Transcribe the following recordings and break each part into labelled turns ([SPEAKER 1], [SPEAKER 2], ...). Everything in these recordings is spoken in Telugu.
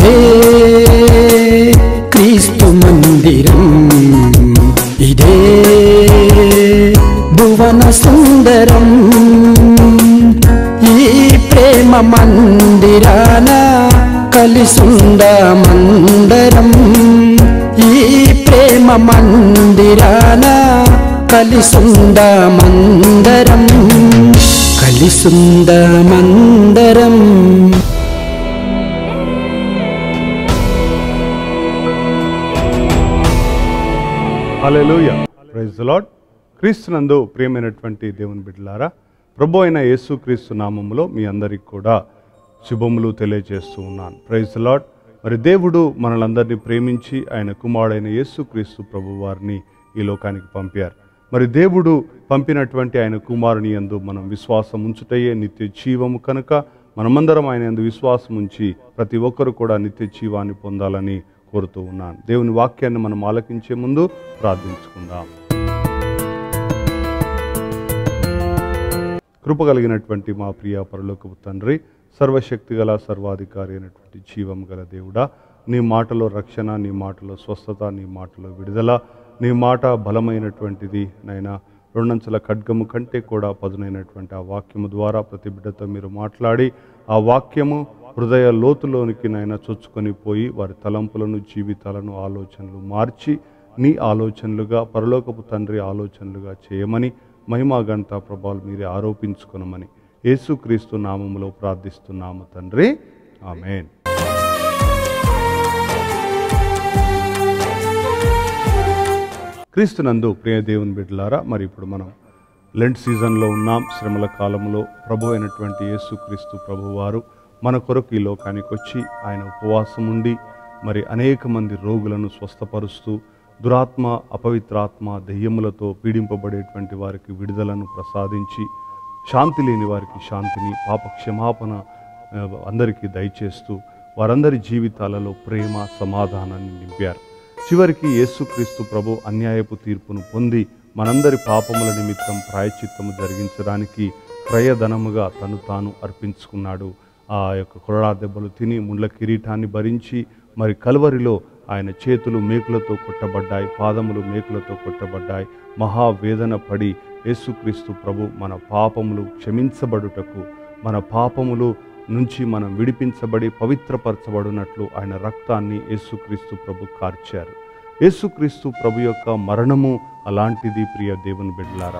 [SPEAKER 1] ఇదే క్రీస్తు మందిరం ఇదే భువన సుందరం ఈ ప్రేమ మందిరాన కలిసుందమందరం ఈ ప్రేమ మందిరాన కలిసుందమందరం కలిసుందమందరం
[SPEAKER 2] హల్లెలూయ ప్రైజ్ లార్డ్ క్రీస్తునందు ప్రియమైనటువంటి దేవుని బిడ్డలారా ప్రభు అయిన యేసు క్రీస్తు నామములో మీ అందరికి కూడా శుభములు తెలియజేస్తూ ఉన్నాను ప్రైజ్ లార్డ్ మరి దేవుడు మనలందరినీ ప్రేమించి ఆయన కుమారుడైన యేసు క్రీస్తు ప్రభు వారిని ఈ లోకానికి పంపారు మరి దేవుడు పంపినటువంటి ఆయన కుమారుని యందు మనం విశ్వాసం ఉంచుటయే నిత్య జీవము కనుక మనమందరం ఆయన యందు విశ్వాసం ఉంచి ప్రతి ఒక్కరు కూడా నిత్య జీవాన్ని పొందాలని కోరుతూ ఉన్నాను దేవుని వాక్యాన్ని మనం ఆలకించే ముందు ప్రార్థించుకుందాం కృప కలిగినటువంటి మా ప్రియ పరలోకపు తండ్రి సర్వశక్తి గల సర్వాధికారి అయినటువంటి జీవం గల దేవుడా నీ మాటలో రక్షణ నీ మాటలో స్వస్థత నీ మాటలో విడుదల నీ మాట బలమైనటువంటిది నైనా రెండంచెల ఖడ్గము కంటే కూడా పదునైనటువంటి ఆ వాక్యము ద్వారా ప్రతి బిడ్డతో మీరు మాట్లాడి ఆ వాక్యము హృదయ లోతులోనికి నైనా చొచ్చుకొని పోయి వారి తలంపులను జీవితాలను ఆలోచనలు మార్చి నీ ఆలోచనలుగా పరలోకపు తండ్రి ఆలోచనలుగా చేయమని మహిమా గంట ప్రభావాలు మీరే ఆరోపించుకొనమని యేసుక్రీస్తు నామములో ప్రార్థిస్తున్నాము తండ్రి ఆమెన్ క్రీస్తునందు ప్రియ దేవుని బిడ్డలారా మరి ఇప్పుడు మనం లెంట్ సీజన్లో ఉన్నాం శ్రమల కాలంలో ప్రభు అయినటువంటి యేసుక్రీస్తు ప్రభువారు మన కొరకు ఈ లోకానికి వచ్చి ఆయన ఉపవాసం ఉండి మరి అనేక మంది రోగులను స్వస్థపరుస్తూ దురాత్మ అపవిత్రాత్మ దెయ్యములతో పీడింపబడేటువంటి వారికి విడుదలను ప్రసాదించి శాంతి లేని వారికి శాంతిని పాప క్షమాపణ ఆ, అందరికీ దయచేస్తూ వారందరి జీవితాలలో ప్రేమ సమాధానాన్ని నింపారు చివరికి యేసుక్రీస్తు ప్రభు అన్యాయపు తీర్పును పొంది మనందరి పాపముల నిమిత్తం ప్రాయచిత్తము జరిగించడానికి క్రయధనముగా తను తాను అర్పించుకున్నాడు ఆ యొక్క కొరడా దెబ్బలు తిని ముండ్ల కిరీటాన్ని భరించి మరి కలువరిలో ఆయన చేతులు మేకులతో కొట్టబడ్డాయి పాదములు మేకులతో కొట్టబడ్డాయి మహావేదన పడి యేసుక్రీస్తు ప్రభు మన పాపములు క్షమించబడుటకు మన పాపములు నుంచి మనం విడిపించబడి పవిత్రపరచబడినట్లు ఆయన రక్తాన్ని యేసుక్రీస్తు ప్రభు కార్చారు యేసుక్రీస్తు ప్రభు యొక్క మరణము అలాంటిది ప్రియ దేవుని బిడ్డలారా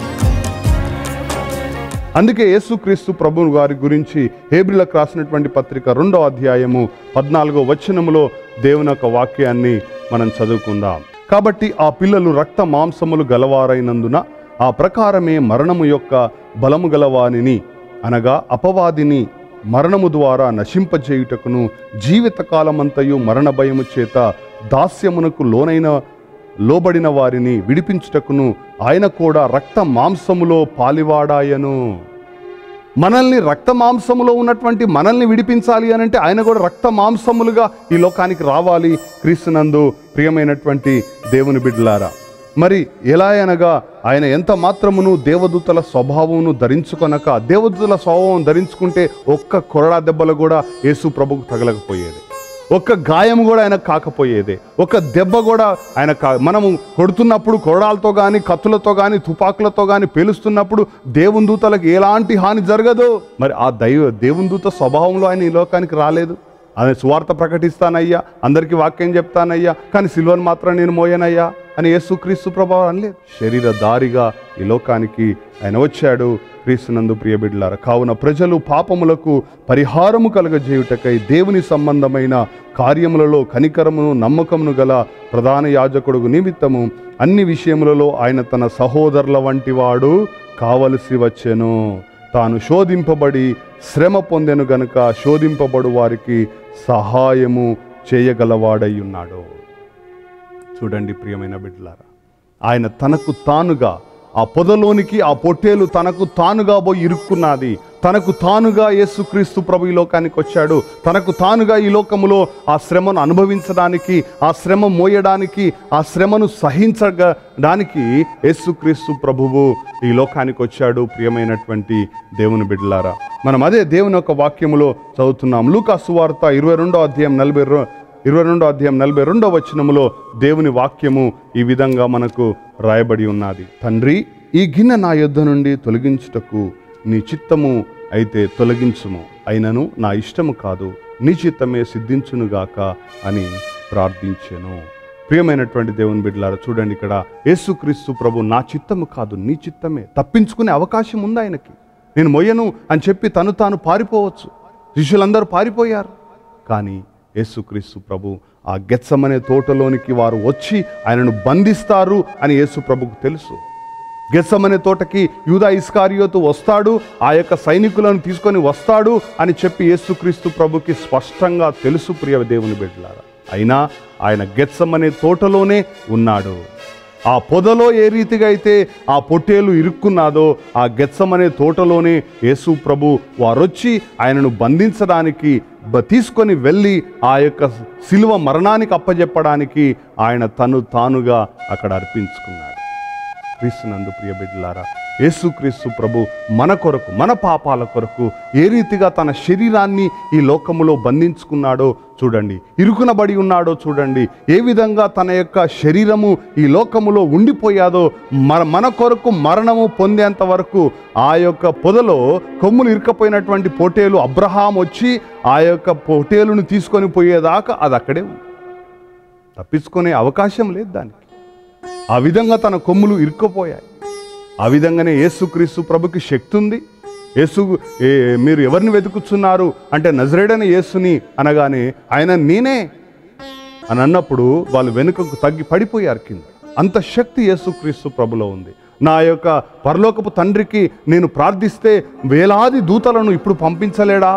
[SPEAKER 2] అందుకే యేసుక్రీస్తు ప్రభు గారి గురించి హేబ్రిలకు రాసినటువంటి పత్రిక రెండో అధ్యాయము పద్నాలుగో వచనములో దేవుని యొక్క వాక్యాన్ని మనం చదువుకుందాం కాబట్టి ఆ పిల్లలు రక్త మాంసములు గలవారైనందున ఆ ప్రకారమే మరణము యొక్క బలము గలవానిని అనగా అపవాదిని మరణము ద్వారా నశింపజేయుటకును జీవితకాలమంతయు మరణ భయము చేత దాస్యమునకు లోనైన లోబడిన వారిని విడిపించుటకును ఆయన కూడా రక్త మాంసములో పాలివాడాయను మనల్ని రక్త మాంసములో ఉన్నటువంటి మనల్ని విడిపించాలి అని అంటే ఆయన కూడా రక్త మాంసములుగా ఈ లోకానికి రావాలి క్రీస్తునందు ప్రియమైనటువంటి దేవుని బిడ్డలారా మరి ఎలా అనగా ఆయన ఎంత మాత్రమును దేవదూతల స్వభావమును ధరించుకొనక దేవదూతల స్వభావం ధరించుకుంటే ఒక్క కొరడా దెబ్బలు కూడా యేసు ప్రభుకు తగలకపోయేది ఒక్క గాయం కూడా ఆయనకు కాకపోయేదే ఒక దెబ్బ కూడా ఆయన కా మనము కొడుతున్నప్పుడు కొరడాలతో కానీ కత్తులతో కానీ తుపాకులతో కానీ పేలుస్తున్నప్పుడు దేవుని దూతలకు ఎలాంటి హాని జరగదు మరి ఆ దైవ దేవుని దూత స్వభావంలో ఆయన ఈ లోకానికి రాలేదు ఆయన సువార్త ప్రకటిస్తానయ్యా అందరికీ వాక్యం చెప్తానయ్యా కానీ సిల్వన్ మాత్రం నేను మోయనయ్యా అని యేసుక్రీస్తు ప్రభావం అనలేదు శరీర దారిగా ఈ లోకానికి ఆయన వచ్చాడు క్రీస్తునందు ప్రియబిడ్లార కావున ప్రజలు పాపములకు పరిహారము కలగజేయుటకై దేవుని సంబంధమైన కార్యములలో కనికరమును నమ్మకమును గల ప్రధాన యాజకుడు నిమిత్తము అన్ని విషయములలో ఆయన తన సహోదరుల వంటి వాడు కావలసి వచ్చెను తాను శోధింపబడి శ్రమ పొందెను గనుక శోధింపబడు వారికి సహాయము చేయగలవాడై ఉన్నాడు చూడండి ప్రియమైన బిడ్డలారా ఆయన తనకు తానుగా ఆ పొదలోనికి ఆ పొట్టేలు తనకు తానుగా పోయి ఇరుక్కున్నది తనకు తానుగా యేసుక్రీస్తు ప్రభు ఈ లోకానికి వచ్చాడు తనకు తానుగా ఈ లోకములో ఆ శ్రమను అనుభవించడానికి ఆ శ్రమ మోయడానికి ఆ శ్రమను సహించడానికి యేసుక్రీస్తు ప్రభువు ఈ లోకానికి వచ్చాడు ప్రియమైనటువంటి దేవుని బిడ్డలారా మనం అదే దేవుని యొక్క వాక్యములో చదువుతున్నాం లూకా సువార్త ఇరవై రెండో అధ్యాయం నలభై రో- ఇరవై రెండో అధ్యాయం నలభై రెండో వచనములో దేవుని వాక్యము ఈ విధంగా మనకు రాయబడి ఉన్నది తండ్రి ఈ గిన్నె నా యొద్ద నుండి తొలగించుటకు నీ చిత్తము అయితే తొలగించుము అయినను నా ఇష్టము కాదు నీ చిత్తమే సిద్ధించునుగాక అని ప్రార్థించాను ప్రియమైనటువంటి దేవుని బిడ్డలారా చూడండి ఇక్కడ యేసుక్రీస్తు ప్రభు నా చిత్తము కాదు నీ చిత్తమే తప్పించుకునే అవకాశం ఉంది ఆయనకి నేను మొయ్యను అని చెప్పి తను తాను పారిపోవచ్చు శిష్యులందరూ పారిపోయారు కానీ యేసుక్రీస్తు ప్రభు ఆ గెత్సమనే తోటలోనికి వారు వచ్చి ఆయనను బంధిస్తారు అని యేసు ప్రభుకు తెలుసు గెస్సమనే తోటకి యూదా ఇస్కారియోతు వస్తాడు ఆ యొక్క సైనికులను తీసుకొని వస్తాడు అని చెప్పి యేసుక్రీస్తు ప్రభుకి స్పష్టంగా తెలుసు ప్రియ దేవుని బిడ్డలారా అయినా ఆయన గెత్సమనే తోటలోనే ఉన్నాడు ఆ పొదలో ఏ రీతిగా అయితే ఆ పొట్టేలు ఇరుక్కున్నాదో ఆ గెత్సమనే తోటలోనే యేసు ప్రభు వారొచ్చి ఆయనను బంధించడానికి బ- తీసుకొని వెళ్ళి ఆ యొక్క శిలువ మరణానికి అప్పజెప్పడానికి ఆయన తను తానుగా అక్కడ అర్పించుకున్నాడు క్రీస్తునందు ప్రియ బిడ్డలారా యేసుక్రీస్తు ప్రభు మన కొరకు మన పాపాల కొరకు ఏ రీతిగా తన శరీరాన్ని ఈ లోకములో బంధించుకున్నాడో చూడండి ఇరుకునబడి ఉన్నాడో చూడండి ఏ విధంగా తన యొక్క శరీరము ఈ లోకములో ఉండిపోయాదో మన మన కొరకు మరణము పొందేంత వరకు ఆ యొక్క పొదలో కొమ్ములు ఇరుకపోయినటువంటి పొటేలు అబ్రహాం వచ్చి ఆ యొక్క పొటేలును తీసుకొని పోయేదాకా అది అక్కడే ఉంది తప్పించుకునే అవకాశం లేదు దానికి ఆ విధంగా తన కొమ్ములు ఇరుక్కుపోయాయి ఆ విధంగానే యేసుక్రీస్తు ప్రభుకి శక్తి ఉంది యేసు ఏ- మీరు ఎవరిని వెతుకుతున్నారు అంటే నజరేడని యేసుని అనగానే ఆయన నేనే అని అన్నప్పుడు వాళ్ళు వెనుకకు తగ్గి పడిపోయారు కింద అంత శక్తి యేసుక్రీస్తు ప్రభులో ఉంది నా యొక్క పరలోకపు తండ్రికి నేను ప్రార్థిస్తే వేలాది దూతలను ఇప్పుడు పంపించలేడా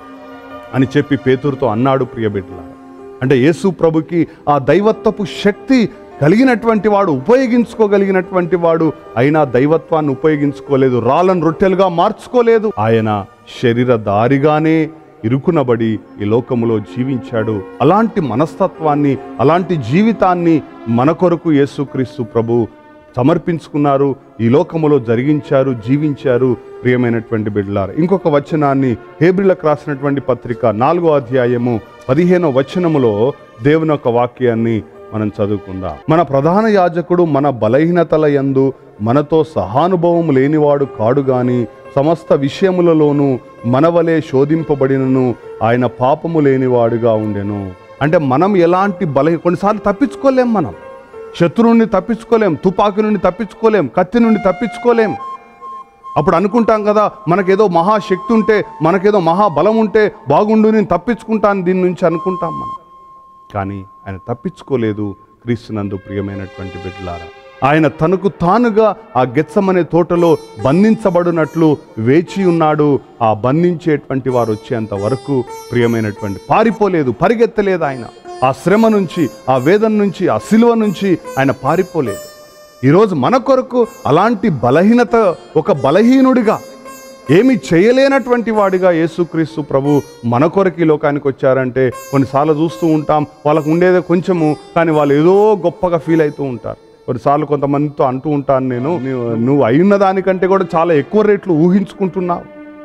[SPEAKER 2] అని చెప్పి పేతురుతో అన్నాడు ప్రియబిడ్డలారా అంటే యేసు ప్రభుకి ఆ దైవత్వపు శక్తి కలిగినటువంటి వాడు ఉపయోగించుకోగలిగినటువంటి వాడు అయినా దైవత్వాన్ని ఉపయోగించుకోలేదు రాళ్ళను రొట్టెలుగా మార్చుకోలేదు ఆయన శరీరధారిగానే ఇరుకునబడి ఈ లోకములో జీవించాడు అలాంటి మనస్తత్వాన్ని అలాంటి జీవితాన్ని మన కొరకు యేసుక్రీస్తు ప్రభు సమర్పించుకున్నారు ఈ లోకములో జరిగించారు జీవించారు ప్రియమైనటువంటి బిడ్డలారు ఇంకొక వచనాన్ని హేబ్రిలకు రాసినటువంటి పత్రిక నాలుగో అధ్యాయము పదిహేనో వచనములో దేవుని యొక్క వాక్యాన్ని మనం చదువుకుందాం మన ప్రధాన యాజకుడు మన బలహీనతల యందు మనతో సహానుభవం లేనివాడు కాడు గాని సమస్త విషయములలోనూ మనవలే శోధింపబడినను ఆయన పాపము లేనివాడుగా ఉండెను అంటే మనం ఎలాంటి బలహీ కొన్నిసార్లు తప్పించుకోలేం మనం శత్రువు నుండి తప్పించుకోలేం తుపాకీ నుండి తప్పించుకోలేం కత్తి నుండి తప్పించుకోలేం అప్పుడు అనుకుంటాం కదా మనకేదో మహాశక్తి ఉంటే మనకేదో మహాబలం ఉంటే బాగుండు నేను తప్పించుకుంటాను దీని నుంచి అనుకుంటాం మనం కానీ ఆయన తప్పించుకోలేదు క్రీస్తునందు ప్రియమైనటువంటి బిడ్డలారా ఆయన తనకు తానుగా ఆ గెత్సమనే తోటలో బంధించబడినట్లు వేచి ఉన్నాడు ఆ బంధించేటువంటి వారు వచ్చేంత వరకు ప్రియమైనటువంటి పారిపోలేదు పరిగెత్తలేదు ఆయన ఆ శ్రమ నుంచి ఆ వేదన నుంచి ఆ సిలువ నుంచి ఆయన పారిపోలేదు ఈరోజు మన కొరకు అలాంటి బలహీనత ఒక బలహీనుడిగా ఏమి చేయలేనటువంటి వాడిగా యేసుక్రీస్తు ప్రభు మన కొరకు ఈ లోకానికి వచ్చారంటే కొన్నిసార్లు చూస్తూ ఉంటాం వాళ్ళకు ఉండేదే కొంచెము కానీ వాళ్ళు ఏదో గొప్పగా ఫీల్ అవుతూ ఉంటారు కొన్నిసార్లు కొంతమందితో అంటూ ఉంటాను నేను "నువ్వు- నువ్వు అయిన దానికంటే కూడా చాలా ఎక్కువ రేట్లు ఊహించుకుంటున్నావు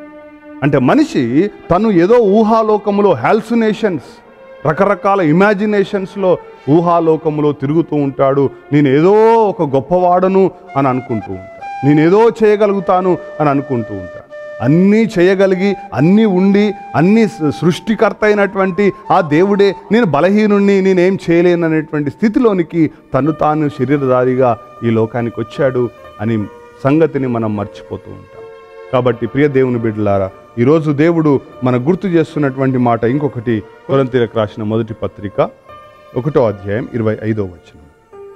[SPEAKER 2] అంటే మనిషి తను ఏదో ఊహాలోకములో హాల్సునేషన్స్ రకరకాల ఇమాజినేషన్స్లో ఊహాలోకములో తిరుగుతూ ఉంటాడు నేను ఏదో ఒక గొప్పవాడను అని అనుకుంటూ ఉంటాడు నేను ఏదో చేయగలుగుతాను అని అనుకుంటూ ఉంటాడు అన్నీ చేయగలిగి అన్నీ ఉండి అన్నీ స- సృష్టికర్త అయినటువంటి ఆ దేవుడే నేను బలహీనుణ్ణి నేనేం చేయలేను అనేటువంటి స్థితిలోనికి తను తాను శరీరధారిగా ఈ లోకానికి వచ్చాడు అని సంగతిని మనం మర్చిపోతూ ఉంటాం కాబట్టి ప్రియ దేవుని బిడ్డలారా ఈరోజు దేవుడు మన గుర్తు చేస్తున్నటువంటి మాట ఇంకొకటి కొరంతీలకు రాసిన మొదటి పత్రిక ఒకటో అధ్యాయం ఇరవై ఐదో వచనం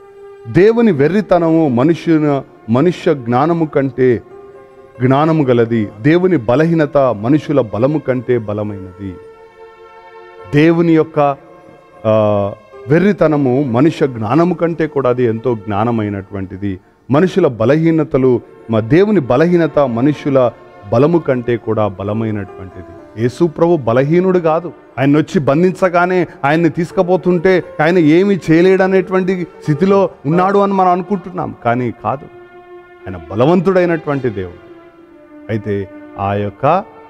[SPEAKER 2] దేవుని వెర్రితనము మనుష్యున మనుష్య జ్ఞానము కంటే జ్ఞానము గలది దేవుని బలహీనత మనుషుల బలము కంటే బలమైనది దేవుని యొక్క ఆ, వెర్రితనము మనుష్య జ్ఞానము కంటే కూడా అది ఎంతో జ్ఞానమైనటువంటిది మనుషుల బలహీనతలు మా దేవుని బలహీనత మనుషుల బలము కంటే కూడా బలమైనటువంటిది యేసు ప్రభు బలహీనుడు కాదు ఆయన వచ్చి బంధించగానే ఆయన్ని తీసుకుపోతుంటే ఆయన ఏమీ చేయలేడనేటువంటి స్థితిలో ఉన్నాడు అని మనం అనుకుంటున్నాం కానీ కాదు ఆయన బలవంతుడైనటువంటి దేవుడు అయితే ఆ యొక్క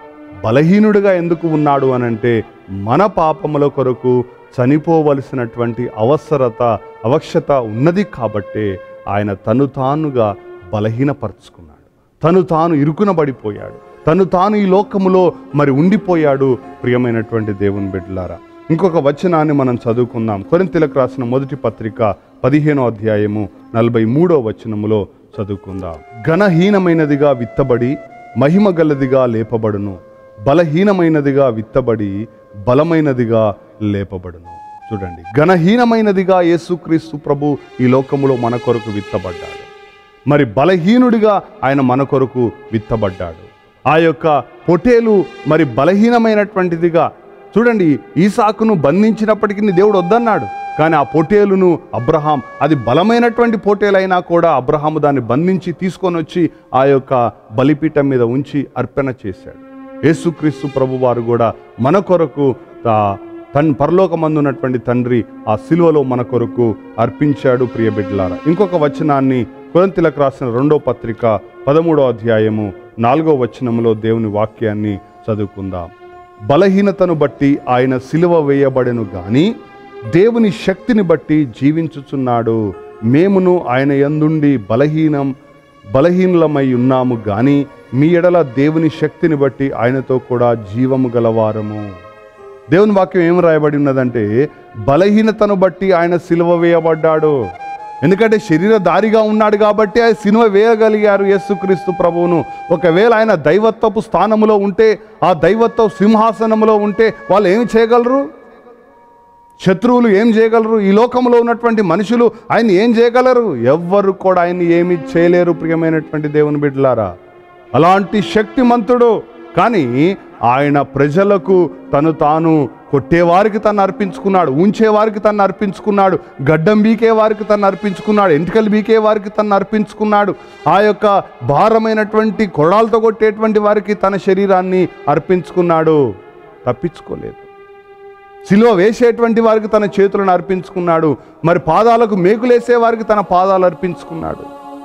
[SPEAKER 2] బలహీనుడిగా ఎందుకు ఉన్నాడు అని అంటే మన పాపముల కొరకు చనిపోవలసినటువంటి అవసరత అవశ్యత ఉన్నది కాబట్టే ఆయన తను తానుగా బలహీనపరుచుకున్నాడు తను తాను ఇరుకునబడిపోయాడు తను తాను ఈ లోకములో మరి ఉండిపోయాడు ప్రియమైనటువంటి దేవుని బిడ్డలారా ఇంకొక వచనాన్ని మనం చదువుకుందాం కొరింతలకు రాసిన మొదటి పత్రిక పదిహేనో అధ్యాయము నలభై మూడో వచనములో చదువుకుందాం ఘనహీనమైనదిగా విత్తబడి మహిమ గలదిగా లేపబడును బలహీనమైనదిగా విత్తబడి బలమైనదిగా లేపబడును చూడండి ఘనహీనమైనదిగా యేసుక్రీస్తు ప్రభు ఈ లోకములో మన కొరకు విత్తబడ్డాడు మరి బలహీనుడిగా ఆయన మన కొరకు విత్తబడ్డాడు ఆ యొక్క పొటేలు మరి బలహీనమైనటువంటిదిగా చూడండి ఈసాకును బంధించినప్పటికీ దేవుడు వద్దన్నాడు కానీ ఆ పొటేలును అబ్రహాం అది బలమైనటువంటి పొటేలైనా కూడా అబ్రహాము దాన్ని బంధించి తీసుకొని వచ్చి ఆ యొక్క బలిపీఠం మీద ఉంచి అర్పణ చేశాడు యేసుక్రీస్తు ప్రభు వారు కూడా మన కొరకు తా- తన్ పరలోకమందున్నటువంటి తండ్రి ఆ సిలువలో మన కొరకు అర్పించాడు ప్రియ బిడ్డలారా ఇంకొక వచనాన్ని కొరంతిలకు రాసిన రెండో పత్రిక పదమూడో అధ్యాయము నాలుగో వచనములో దేవుని వాక్యాన్ని చదువుకుందాం బలహీనతను బట్టి ఆయన సిలువ వేయబడెను గాని దేవుని శక్తిని బట్టి జీవించుచున్నాడు మేమును ఆయన యందుండి బలహీనం బలహీనులమై ఉన్నాము గాని మీ ఎడల దేవుని శక్తిని బట్టి ఆయనతో కూడా జీవము గలవారము దేవుని వాక్యం ఏం రాయబడి ఉన్నదంటే బలహీనతను బట్టి ఆయన సిలువ వేయబడ్డాడు ఎందుకంటే శరీరధారిగా ఉన్నాడు కాబట్టి ఆయన సిలువ వేయగలిగారు యేసుక్రీస్తు ప్రభువును ఒకవేళ ఆయన దైవత్వపు స్థానములో ఉంటే ఆ దైవత్వ సింహాసనములో ఉంటే వాళ్ళు ఏమి చేయగలరు శత్రువులు ఏం చేయగలరు ఈ లోకంలో ఉన్నటువంటి మనుషులు ఆయన ఏం చేయగలరు ఎవ్వరు కూడా ఆయన్ని ఏమి చేయలేరు ప్రియమైనటువంటి దేవుని బిడ్డలారా అలాంటి శక్తిమంతుడు కానీ ఆయన ప్రజలకు తను తాను కొట్టేవారికి తను అర్పించుకున్నాడు ఉంచేవారికి తను అర్పించుకున్నాడు గడ్డం బీకే వారికి తను అర్పించుకున్నాడు ఎంటికలు బీకే వారికి తను అర్పించుకున్నాడు ఆ యొక్క భారమైనటువంటి కొడాలతో కొట్టేటువంటి వారికి తన శరీరాన్ని అర్పించుకున్నాడు తప్పించుకోలేదు సిలువ వేసేటువంటి వారికి తన చేతులను అర్పించుకున్నాడు మరి పాదాలకు మేకులేసే వారికి తన పాదాలు అర్పించుకున్నాడు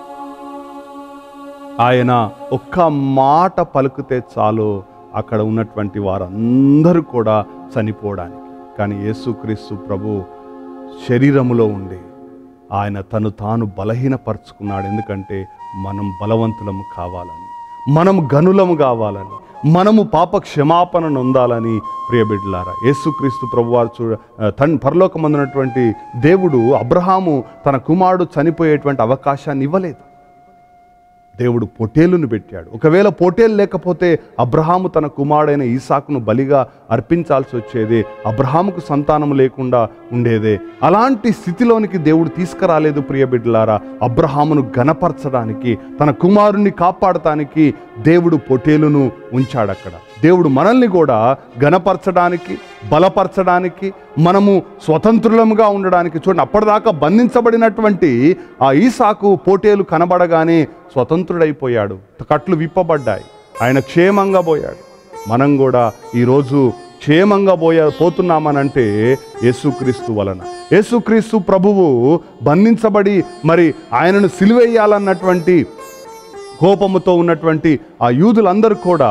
[SPEAKER 2] ఆయన ఒక్క మాట పలుకుతే చాలు అక్కడ ఉన్నటువంటి వారందరూ కూడా చనిపోవడానికి కానీ యేసుక్రీస్తు ప్రభు శరీరములో ఉండి ఆయన తను తాను బలహీనపరుచుకున్నాడు ఎందుకంటే మనం బలవంతులము కావాలని మనం గనులము కావాలని మనము పాప క్షమాపణ నొందాలని ప్రియబిడ్లారా యేసుక్రీస్తు ప్రభువారు చూ తన పరలోకమందున్నటువంటి దేవుడు అబ్రహాము తన కుమారుడు చనిపోయేటువంటి అవకాశాన్ని ఇవ్వలేదు దేవుడు పొటేలును పెట్టాడు ఒకవేళ పొటేలు లేకపోతే అబ్రహాము తన కుమారుడైన ఈసాకును బలిగా అర్పించాల్సి వచ్చేది అబ్రహాముకు సంతానం లేకుండా ఉండేదే అలాంటి స్థితిలోనికి దేవుడు తీసుకురాలేదు ప్రియ బిడ్డలారా అబ్రహామును గనపరచడానికి తన కుమారుణ్ణి కాపాడటానికి దేవుడు పొటేలును ఉంచాడు అక్కడ దేవుడు మనల్ని కూడా గనపరచడానికి బలపరచడానికి మనము స్వతంత్రులముగా ఉండడానికి చూడండి అప్పటిదాకా బంధించబడినటువంటి ఆ ఈసాకు పోటేలు కనబడగానే స్వతంత్రుడైపోయాడు కట్లు విప్పబడ్డాయి ఆయన క్షేమంగా పోయాడు మనం కూడా ఈరోజు క్షేమంగా పోయా పోతున్నామనంటే యేసుక్రీస్తు వలన యేసుక్రీస్తు ప్రభువు బంధించబడి మరి ఆయనను సిలువేయాలన్నటువంటి కోపముతో ఉన్నటువంటి ఆ యూదులందరూ కూడా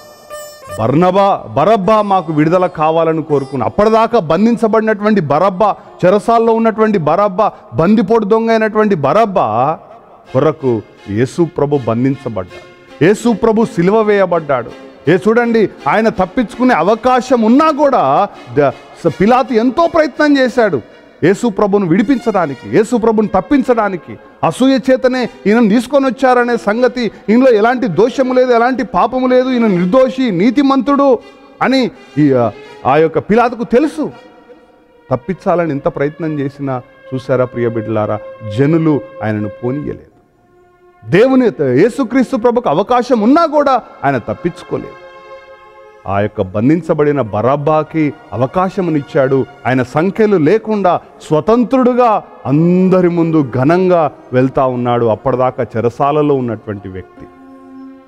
[SPEAKER 2] బర్నబా బరబ్బా మాకు విడుదల కావాలని కోరుకున్న అప్పటిదాకా బంధించబడినటువంటి బరబ్బా చెరసాల్లో ఉన్నటువంటి బరబ్బా బందిపోటు దొంగ అయినటువంటి బరబ్బా కొరకు యేసు ప్రభు బంధించబడ్డాడు యేసు ప్రభు సిలువ వేయబడ్డాడు ఏ చూడండి ఆయన తప్పించుకునే అవకాశం ఉన్నా కూడా ద- స- పిలాతు ఎంతో ప్రయత్నం చేశాడు యేసు ప్రభును విడిపించడానికి యేసు ప్రభుని తప్పించడానికి అసూయ చేతనే ఈయనను తీసుకొని వచ్చారనే సంగతి ఈయనలో ఎలాంటి దోషము లేదు ఎలాంటి పాపము లేదు ఈయన నిర్దోషి నీతిమంతుడు అని ఈ ఆ- ఆ యొక్క పిలాతుకు తెలుసు తప్పించాలని ఎంత ప్రయత్నం చేసినా చూసారా ప్రియ బిడ్డలారా జనులు ఆయనను పోనీయలేదు దేవుని యేసుక్రీస్తు ప్రభుకు అవకాశం ఉన్నా కూడా ఆయన తప్పించుకోలేదు ఆ యొక్క బంధించబడిన బరబ్బాకి అవకాశమునిచ్చాడు ఆయన సంఖ్యలు లేకుండా స్వతంత్రుడుగా అందరి ముందు ఘనంగా వెళ్తా ఉన్నాడు అప్పటిదాకా చెరసాలలో ఉన్నటువంటి వ్యక్తి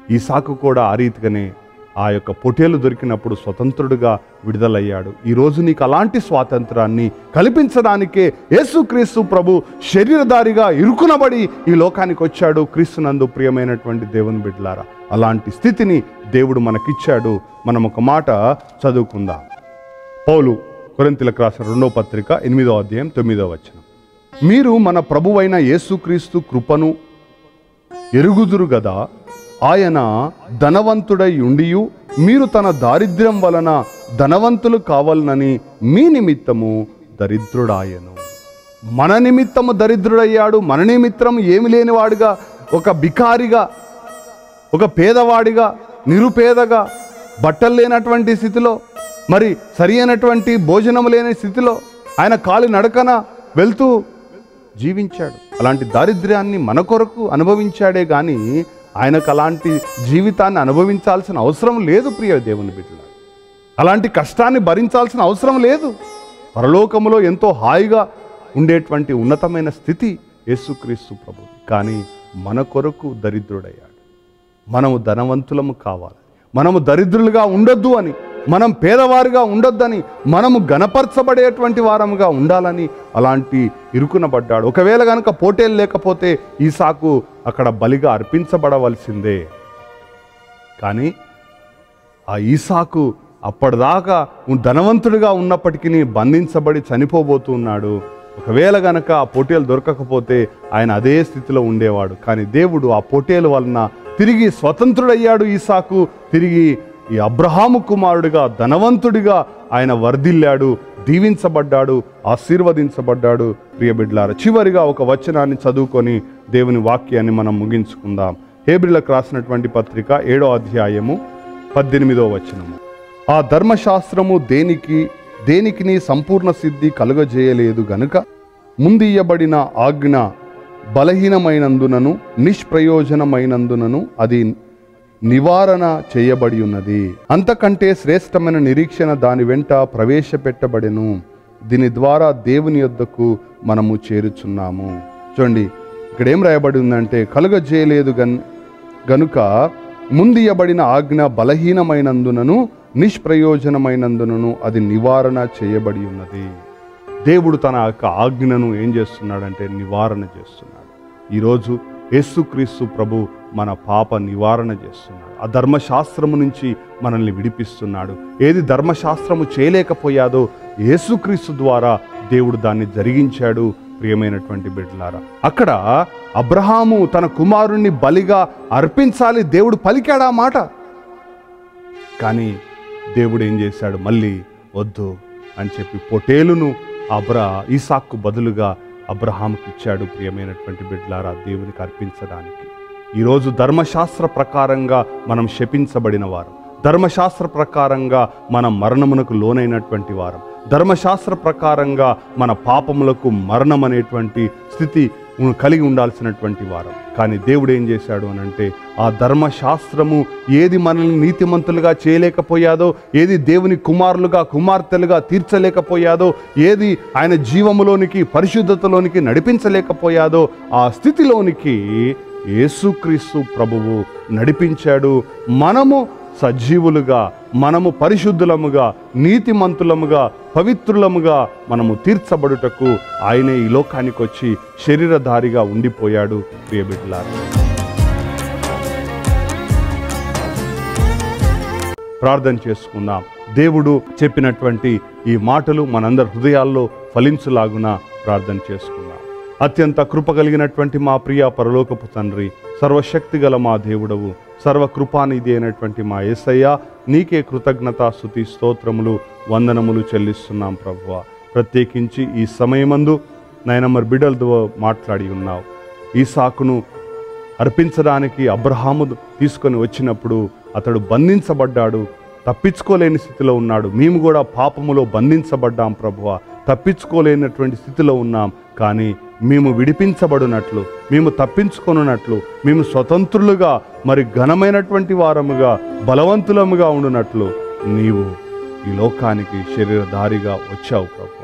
[SPEAKER 2] ఈసాకు కూడా ఆ రీతిగానే ఆ యొక్క పొటేలు దొరికినప్పుడు స్వతంత్రుడుగా విడుదలయ్యాడు ఈరోజు నీకు అలాంటి స్వాతంత్రాన్ని కల్పించడానికే యేసుక్రీస్తు ప్రభు శరీరధారిగా ఇరుకునబడి ఈ లోకానికి వచ్చాడు క్రీస్తునందు ప్రియమైనటువంటి దేవుని బిడ్డలారా అలాంటి స్థితిని దేవుడు మనకిచ్చాడు మనం ఒక మాట చదువుకుందాం పౌలు కొరింతలకు రాసిన రెండో పత్రిక ఎనిమిదో అధ్యాయం తొమ్మిదో వచనం మీరు మన ప్రభువైన యేసుక్రీస్తు కృపను ఎరుగుదురు గదా ఆయన ధనవంతుడై ఉండియు మీరు తన దారిద్ర్యం వలన ధనవంతులు కావాలనని మీ నిమిత్తము దరిద్రుడాయను మన నిమిత్తము దరిద్రుడయ్యాడు మన నిమిత్తం ఏమి లేనివాడుగా ఒక బికారిగా ఒక పేదవాడిగా నిరుపేదగా బట్టలు లేనటువంటి స్థితిలో మరి సరి అయినటువంటి భోజనం లేని స్థితిలో ఆయన కాలి నడకన వెళ్తూ జీవించాడు అలాంటి దారిద్ర్యాన్ని మన కొరకు అనుభవించాడే కానీ ఆయనకు అలాంటి జీవితాన్ని అనుభవించాల్సిన అవసరం లేదు ప్రియ దేవుని బిడ్డల అలాంటి కష్టాన్ని భరించాల్సిన అవసరం లేదు పరలోకములో ఎంతో హాయిగా ఉండేటువంటి ఉన్నతమైన స్థితి యేసుక్రీస్తు ప్రభు కానీ మన కొరకు దరిద్రుడయ్యాడు మనము ధనవంతులము కావాలి మనము దరిద్రులుగా ఉండొద్దు అని మనం పేదవారుగా ఉండొద్దని మనము గణపరచబడేటువంటి వారముగా ఉండాలని అలాంటి ఇరుకునబడ్డాడు ఒకవేళ కనుక పోటీలు లేకపోతే ఈసాకు అక్కడ బలిగా అర్పించబడవలసిందే కానీ ఆ ఈసాకు అప్పటిదాకా ధనవంతుడిగా ఉన్నప్పటికీ బంధించబడి చనిపోబోతున్నాడు ఒకవేళ గనక ఆ పోటీలు దొరకకపోతే ఆయన అదే స్థితిలో ఉండేవాడు కానీ దేవుడు ఆ పోటీల వలన తిరిగి స్వతంత్రుడయ్యాడు ఈసాకు తిరిగి ఈ అబ్రహాము కుమారుడిగా ధనవంతుడిగా ఆయన వర్ధిల్లాడు దీవించబడ్డాడు ఆశీర్వదించబడ్డాడు ప్రియబిడ్లార చివరిగా ఒక వచనాన్ని చదువుకొని దేవుని వాక్యాన్ని మనం ముగించుకుందాం హేబ్రిలకు రాసినటువంటి పత్రిక ఏడో అధ్యాయము పద్దెనిమిదో వచనము ఆ ధర్మశాస్త్రము దేనికి దేనికిని సంపూర్ణ సిద్ధి కలుగజేయలేదు గనుక ముందియ్యబడిన ఆజ్ఞ బలహీనమైనందునను నిష్ప్రయోజనమైనందునను అది నివారణ చేయబడి ఉన్నది అంతకంటే శ్రేష్టమైన నిరీక్షణ దాని వెంట ప్రవేశపెట్టబడెను దీని ద్వారా దేవుని యొద్దకు మనము చేరుచున్నాము చూడండి ఇక్కడ ఏం రాయబడి ఉందంటే కలుగజేయలేదు గన్ గనుక ముందియబడిన ఆజ్ఞ బలహీనమైనందునను నిష్ప్రయోజనమైనందునను అది నివారణ చేయబడి ఉన్నది దేవుడు తన యొక్క ఆజ్ఞను ఏం చేస్తున్నాడంటే నివారణ చేస్తున్నాడు ఈరోజు యేసుక్రీస్తు ప్రభు మన పాప నివారణ చేస్తున్నాడు ఆ ధర్మశాస్త్రము నుంచి మనల్ని విడిపిస్తున్నాడు ఏది ధర్మశాస్త్రము చేయలేకపోయాదో యేసుక్రీస్తు ద్వారా దేవుడు దాన్ని జరిగించాడు ప్రియమైనటువంటి బిడ్డలారా అక్కడ అబ్రహాము తన కుమారుణ్ణి బలిగా అర్పించాలి దేవుడు పలికాడా మాట కానీ దేవుడు ఏం చేశాడు మళ్ళీ వద్దు అని చెప్పి పొటేలును అబ్రా ఈసాక్కు బదులుగా అబ్రహాంకి ఇచ్చాడు ప్రియమైనటువంటి బిడ్డలారా దేవునికి అర్పించడానికి ఈరోజు ధర్మశాస్త్ర ప్రకారంగా మనం శపించబడిన వారం ధర్మశాస్త్ర ప్రకారంగా మనం మరణమునకు లోనైనటువంటి వారం ధర్మశాస్త్ర ప్రకారంగా మన పాపములకు మరణం అనేటువంటి స్థితి ఉ- కలిగి ఉండాల్సినటువంటి వారం కానీ దేవుడు ఏం చేశాడు అని అంటే ఆ ధర్మశాస్త్రము ఏది మనల్ని నీతిమంతులుగా చేయలేకపోయాదో ఏది దేవుని కుమారులుగా కుమార్తెలుగా తీర్చలేకపోయాదో ఏది ఆయన జీవములోనికి పరిశుద్ధతలోనికి నడిపించలేకపోయాదో ఆ స్థితిలోనికి యేసుక్రీస్తు ప్రభువు నడిపించాడు మనము సజీవులుగా మనము పరిశుద్ధులముగా నీతిమంతులముగా పవిత్రులముగా మనము తీర్చబడుటకు ఆయనే ఈ లోకానికి వచ్చి శరీరధారిగా ఉండిపోయాడు ప్రియబిడ్లారా ప్రార్థన చేసుకుందాం దేవుడు చెప్పినటువంటి ఈ మాటలు మనందరి హృదయాల్లో ఫలించులాగున ప్రార్థన చేసుకుందాం అత్యంత కృప కలిగినటువంటి మా ప్రియ పరలోకపు తండ్రి సర్వశక్తి గల మా దేవుడవు సర్వకృపానిధి అయినటువంటి మా యేసయ్య నీకే కృతజ్ఞత స్థుతి స్తోత్రములు వందనములు చెల్లిస్తున్నాం ప్రభువ ప్రత్యేకించి ఈ సమయమందు నాయనమ్మర్ బిడ్డలతో మాట్లాడి ఉన్నావు ఈ సాకును అర్పించడానికి అబ్రహాము తీసుకొని వచ్చినప్పుడు అతడు బంధించబడ్డాడు తప్పించుకోలేని స్థితిలో ఉన్నాడు మేము కూడా పాపములో బంధించబడ్డాం ప్రభువ తప్పించుకోలేనటువంటి స్థితిలో ఉన్నాం కానీ మేము విడిపించబడినట్లు మేము తప్పించుకొనున్నట్లు మేము స్వతంత్రులుగా మరి ఘనమైనటువంటి వారముగా బలవంతులముగా ఉండునట్లు నీవు ఈ లోకానికి శరీరధారిగా వచ్చావు ప్రభువ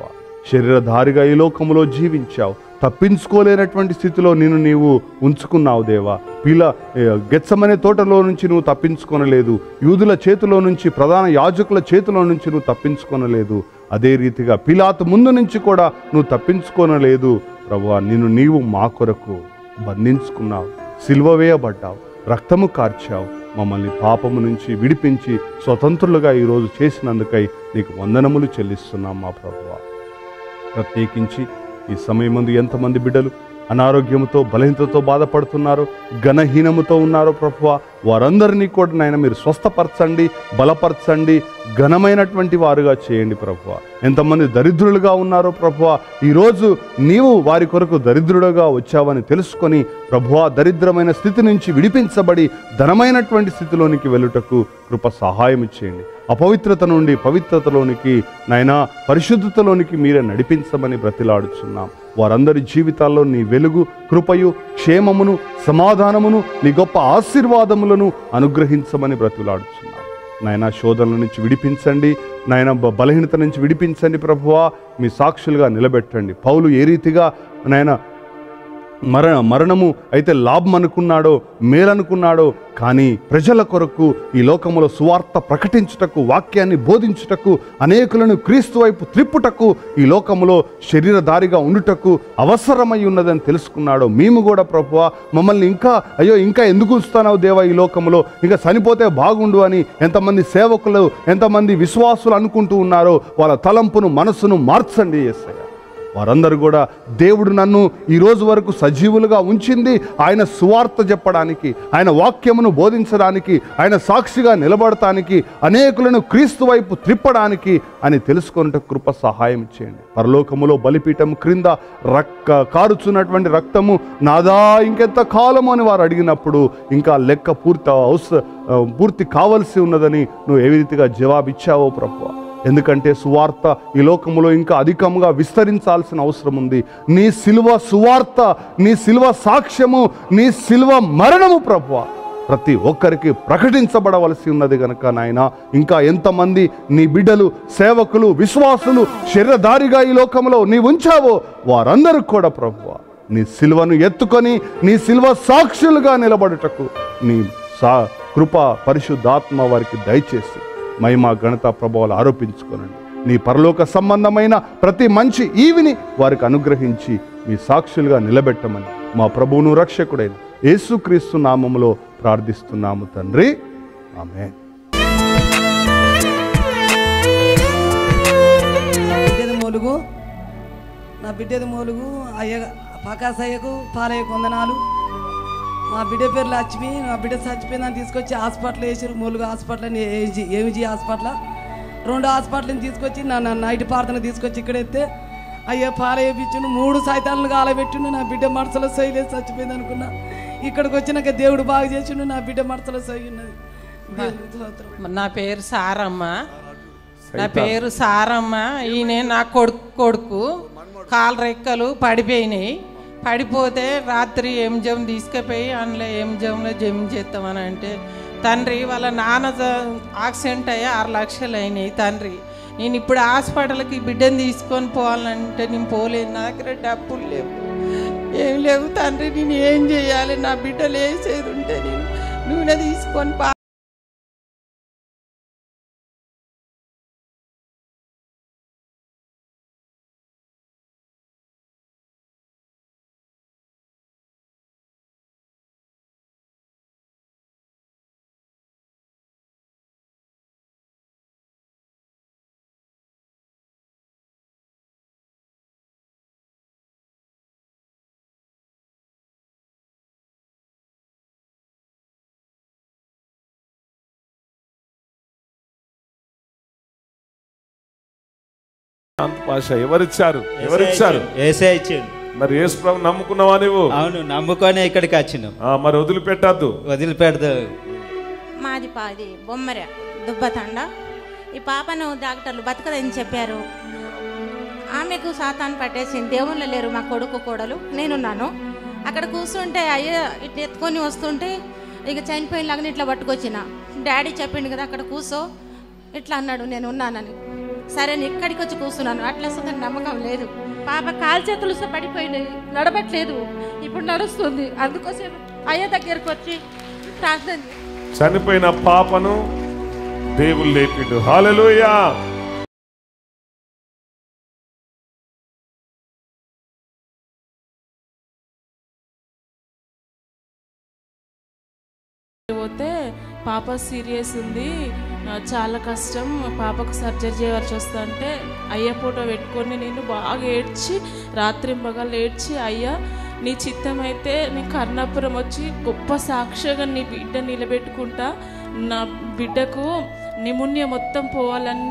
[SPEAKER 2] శరీరధారిగా ఈ లోకంలో జీవించావు తప్పించుకోలేనటువంటి స్థితిలో నేను నీవు ఉంచుకున్నావు దేవా పిల్ల గెచ్చమనే తోటలో నుంచి నువ్వు తప్పించుకొనలేదు యూదుల చేతిలో నుంచి ప్రధాన యాజకుల చేతిలో నుంచి నువ్వు తప్పించుకొనలేదు అదే రీతిగా పిలాతు ముందు నుంచి కూడా నువ్వు తప్పించుకొనలేదు ప్రభువా నిన్ను నీవు మా కొరకు బంధించుకున్నావు సిల్వ వేయబడ్డావు రక్తము కార్చావు మమ్మల్ని పాపము నుంచి విడిపించి స్వతంత్రులుగా ఈరోజు చేసినందుకై నీకు వందనములు చెల్లిస్తున్నాం మా ప్రభువా ప్రత్యేకించి ఈ సమయమందు ఎంతమంది బిడ్డలు అనారోగ్యంతో బలహీనతతో బాధపడుతున్నారు ఘనహీనముతో ఉన్నారు ప్రభువ వారందరినీ కూడా నాయన మీరు స్వస్థపరచండి బలపరచండి ఘనమైనటువంటి వారుగా చేయండి ప్రభువ ఎంతమంది దరిద్రులుగా ఉన్నారో ప్రభువ ఈరోజు నీవు వారి కొరకు దరిద్రుడుగా వచ్చావని తెలుసుకొని ప్రభువ దరిద్రమైన స్థితి నుంచి విడిపించబడి ధనమైనటువంటి స్థితిలోనికి వెళ్ళుటకు కృప సహాయం చేయండి అపవిత్రత నుండి పవిత్రతలోనికి నాయనా పరిశుద్ధతలోనికి మీరే నడిపించమని బ్రతిలాడుచున్నాం వారందరి జీవితాల్లో నీ వెలుగు కృపయు క్షేమమును సమాధానమును నీ గొప్ప ఆశీర్వాదములను అనుగ్రహించమని బ్రతిలాడుచున్నాం నాయన శోధనల నుంచి విడిపించండి నాయన బ- బలహీనత నుంచి విడిపించండి ప్రభువా మీ సాక్షులుగా నిలబెట్టండి పౌలు ఏ రీతిగా నాయన మరణ మరణము అయితే లాభం అనుకున్నాడో మేలనుకున్నాడో కానీ ప్రజల కొరకు ఈ లోకములో సువార్త ప్రకటించుటకు వాక్యాన్ని బోధించుటకు అనేకులను క్రీస్తు వైపు త్రిప్పుటకు ఈ లోకములో శరీరధారిగా ఉండుటకు అవసరమై ఉన్నదని తెలుసుకున్నాడో మేము కూడా ప్రభువా మమ్మల్ని ఇంకా అయ్యో ఇంకా ఎందుకు ఉంచుతానావు దేవా ఈ లోకములో ఇంకా చనిపోతే బాగుండు అని ఎంతమంది సేవకులు ఎంతమంది విశ్వాసులు అనుకుంటూ ఉన్నారో వాళ్ళ తలంపును మనసును మార్చండి ఎస్ఐ వారందరూ కూడా దేవుడు నన్ను ఈ రోజు వరకు సజీవులుగా ఉంచింది ఆయన సువార్త చెప్పడానికి ఆయన వాక్యమును బోధించడానికి ఆయన సాక్షిగా నిలబడటానికి అనేకులను క్రీస్తు వైపు త్రిప్పడానికి అని తెలుసుకొనుట కృప సహాయం చేయండి పరలోకములో బలిపీఠం క్రింద రక్క కారుచున్నటువంటి రక్తము నాదా ఇంకెంత కాలము అని వారు అడిగినప్పుడు ఇంకా లెక్క పూర్తి అవస పూర్తి కావలసి ఉన్నదని నువ్వు ఏ రీతిగా జవాబిచ్చావో ప్రభువా ఎందుకంటే సువార్త ఈ లోకములో ఇంకా అధికంగా విస్తరించాల్సిన అవసరం ఉంది నీ సిల్వ సువార్త నీ సిల్వ సాక్ష్యము నీ సిల్వ మరణము ప్రభువ ప్రతి ఒక్కరికి ప్రకటించబడవలసి ఉన్నది గనక నాయన ఇంకా ఎంతమంది నీ బిడ్డలు సేవకులు విశ్వాసులు శరీరధారిగా ఈ లోకంలో నీ ఉంచావో వారందరూ కూడా ప్రభువ నీ సిల్వను ఎత్తుకొని నీ సిల్వ సాక్షులుగా నిలబడుటకు నీ సా కృప పరిశుద్ధాత్మ వారికి దయచేసి మహిమ ఘనత ప్రభావాలు ఆరోపించుకోనండి నీ పరలోక సంబంధమైన ప్రతి మంచి ఈవిని వారికి అనుగ్రహించి మీ సాక్షులుగా నిలబెట్టమని మా ప్రభువును రక్షకుడైన యేసుక్రీస్తు నామములో ప్రార్థిస్తున్నాము తండ్రి ఆమె
[SPEAKER 3] నా బిడ్డది మూలుగు నా బిడ్డది మూలుగు అయ్య పకాసయ్యకు పాలయ్య కొందనాలు మా బిడ్డ పేరు లక్ష్మి నా బిడ్డ చచ్చిపోయిందని తీసుకొచ్చి హాస్పిటల్ వేసారు మూలుగు హాస్పిటల్ అని ఏజీ ఏమిజీ హాస్పిటల్ రెండు హాస్పిటల్ని తీసుకొచ్చి నా నా నైట్ ప్రార్థన తీసుకొచ్చి ఇక్కడ ఎత్తే అయ్యా పాల వేయించుండు మూడు సైతాలను కాలబెట్టిండు నా బిడ్డ మనసులో సైలేదు చచ్చిపోయింది అనుకున్నా ఇక్కడికి వచ్చినాక దేవుడు బాగా చేసిండు నా బిడ్డ మనసులో సై ఉన్నది దేవునికి స్తోత్రం.
[SPEAKER 4] నా పేరు సారమ్మ నా పేరు సారమ్మ ఈయన నా కొడుకు కొడుకు కాలు రెక్కలు పడిపోయినాయి పడిపోతే రాత్రి ఏం జం తీసుకుపోయి అందులో ఏం జంలో జమ్ చేస్తామని అంటే తండ్రి వాళ్ళ నాన్న జ- యాక్సిడెంట్ అయ్యి ఆరు లక్షలు అయినాయి తండ్రి నేను ఇప్పుడు హాస్పిటల్కి బిడ్డను తీసుకొని పోవాలంటే నేను పోలేను నా దగ్గర డబ్బులు లేవు ఏం లేవు తండ్రి నేను ఏం చేయాలి నా బిడ్డలు వేసేది ఉంటే నేను నూనె తీసుకొని పా
[SPEAKER 5] శాంత్ పాష ఎవరిచ్చారు ఎవరిచ్చారు
[SPEAKER 6] ఏసే ఇచ్చిండు
[SPEAKER 5] మరి యేసు ప్రభు నమ్ముకున్నావా నువ్వు
[SPEAKER 6] అవును నమ్ముకొని ఇక్కడికి వచ్చినాం
[SPEAKER 5] ఆ, మరి వదిలిపెట్టద్దు
[SPEAKER 6] వదిలిపెడదు
[SPEAKER 7] మాది పాది బొమ్మర దుబ్బతండ ఈ పాపను డాక్టర్లు బతకదని చెప్పారు ఆమెకు సాతాను పట్టేసింది దేవుళ్ళు లేరు మా కొడుకు కోడలు నేనున్నాను అక్కడ కూర్చుంటే అయ్యో ఇట్లా ఎత్తుకొని వస్తుంటే ఇక చనిపోయినలాగా ఇట్లా పట్టుకొచ్చిన డాడీ చెప్పిండు కదా అక్కడ కూర్చో ఇట్లా అన్నాడు నేను ఉన్నానని సరే నేను ఇక్కడికి వచ్చి కూర్చున్నాను అట్లా అసలు నమ్మకం లేదు పాప కాలు చేతులు సహా పడిపోయినాయి నడవట్లేదు ఇప్పుడు నడుస్తుంది అందుకోసం అయ్య దగ్గరికి వచ్చి ప్రార్థన చేశాను.
[SPEAKER 5] చనిపోయిన పాపను దేవుడు లేపిండు హాలెలూయా
[SPEAKER 8] పోతే పాప సీరియస్ ఉంది ఆ, చాలా కష్టం పాపకు సర్జరీ చేయవలసి వస్తుందంటే అయ్య ఫోటో పెట్టుకొని నేను బాగా ఏడ్చి రాత్రి పగలు ఏడ్చి అయ్యా నీ చిత్తం అయితే నీ కర్ణాపురం వచ్చి గొప్ప సాక్షిగా నీ బిడ్డ నిలబెట్టుకుంటా నా బిడ్డకు నిముణ్య మొత్తం పోవాలని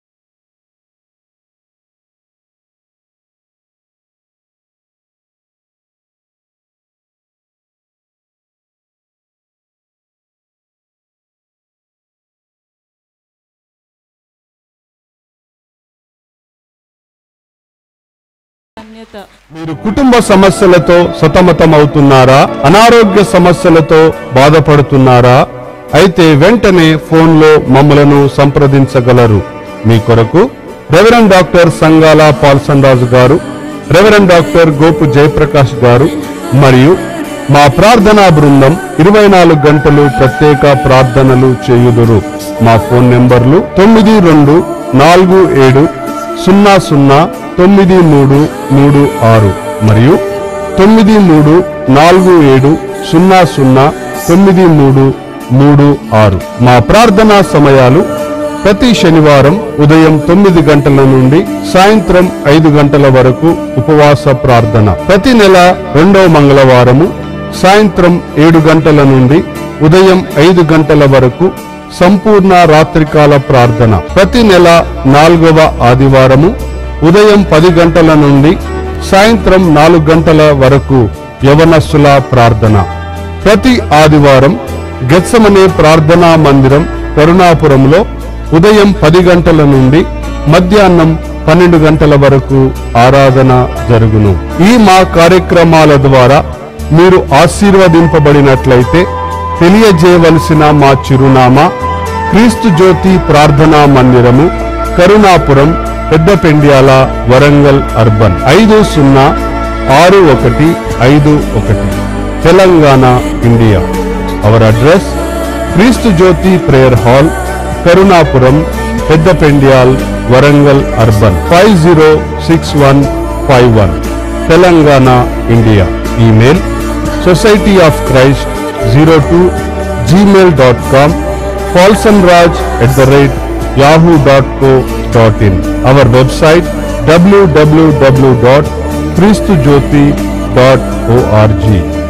[SPEAKER 8] ధన్యత
[SPEAKER 2] మీరు కుటుంబ సమస్యలతో సతమతమవుతున్నారా అనారోగ్య సమస్యలతో బాధపడుతున్నారా అయితే వెంటనే ఫోన్లో మమ్మలను సంప్రదించగలరు మీ కొరకు reverend doctor Sangala Paulson Raju garu reverend doctor Gopu Jayaprakash గారు మరియు మా ప్రార్థనా బృందం ఇరవై నాలుగు గంటలు ప్రత్యేక ప్రార్థనలు చేయుదురు మా ఫోన్ నెంబర్లు తొమ్మిది రెండు నాలుగు ఏడు సున్నా సున్నా తొమ్మిది మూడు మూడు ఆరు మరియు తొమ్మిది మూడు నాలుగు ఏడు సున్నా సున్నా తొమ్మిది మూడు మూడు ఆరు మా ప్రార్థనా సమయాలు ప్రతి శనివారం ఉదయం తొమ్మిది గంటల నుండి సాయంత్రం ఐదు గంటల వరకు ఉపవాస ప్రార్థన ప్రతి నెల రెండవ మంగళవారము సాయంత్రం ఏడు గంటల నుండి ఉదయం ఐదు గంటల వరకు సంపూర్ణ రాత్రికాల ప్రార్థన ప్రతి నెల నాలుగవ ఆదివారము ఉదయం పది గంటల నుండి సాయంత్రం నాలుగు గంటల వరకు యవనస్సుల ప్రార్థన ప్రతి ఆదివారం గెత్సమనే ప్రార్థనా మందిరం కరుణాపురంలో ఉదయం పది గంటల నుండి మధ్యాహ్నం పన్నెండు గంటల వరకు ఆరాధన జరుగును ఈ మా కార్యక్రమాల ద్వారా మీరు ఆశీర్వదింపబడినట్లయితే తెలియజేయవలసిన మా చిరునామా క్రీస్తు జ్యోతి ప్రార్థనా మందిరము కరుణాపురం పెద్దపెండ్యాల వరంగల్ అర్బన్ ఐదు సున్నా ఆరు ఒకటి ఐదు ఒకటి Telangana India our address Kreestu Jyothi prayer hall Karunapuram Peddapendyal Warangal urban five zero six one five one Telangana India email society of Christ zero two Gmail dot com Paulson Raj at the rate Yahoo dot co dot in our website WWW dot Kreestu Jyothi dot ORG